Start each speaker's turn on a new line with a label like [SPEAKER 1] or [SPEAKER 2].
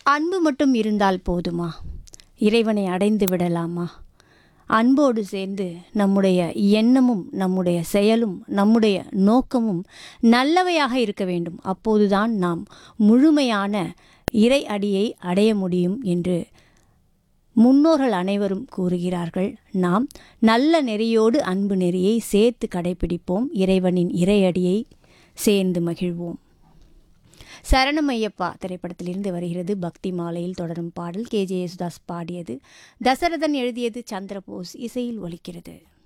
[SPEAKER 1] அன்பு மட்டும் இருந்தால் போதுமா இறைவனை அடைந்து விடலாமா அன்போடு சேர்ந்து நம்முடைய எண்ணமும் நம்முடைய செயலும் நம்முடைய நோக்கமும் நல்லவையாக இருக்க வேண்டும் அப்போதுதான் நாம் முழுமையான இறை அடியை அடைய முடியும் என்று முன்னோர்கள் அனைவரும் கூறுகிறார்கள் நாம் நல்ல நெறியோடு அன்பு நெறியை சேர்த்து கடைபிடிப்போம் இறைவனின் இறையடியை சேர்ந்து மகிழ்வோம் சரணமையப்பா திரைப்படத்திலிருந்து வருகிறது பக்தி மாலையில் தொடரும் பாடல் கே ஜே யேசுதாஸ் பாடியது தசரதன் எழுதியது சந்திரபோஸ் இசையில் ஒலிக்கிறது